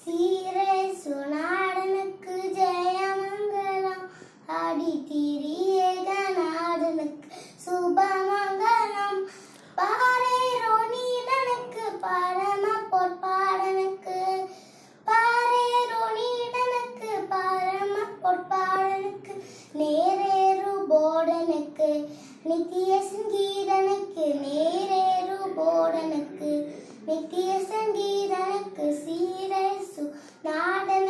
சீரேசு நாடனுக்கு ஜெயமங்கலம் ஆடி திரியேக நாடனுக்கு சுபமங்கலம் பாரேரோ நீடனுக்கு பரம பொற்பாடனுக்கு பாரேரோ நீடனுக்கு பரம பொற்பாடனுக்கு நேரேறு போடனுக்கு நித்திய சங்கீதனுக்கு நேரேறு போடனுக்கு நித்திய சங்கீதனுக்கு சீரேசு நாடனுக்கு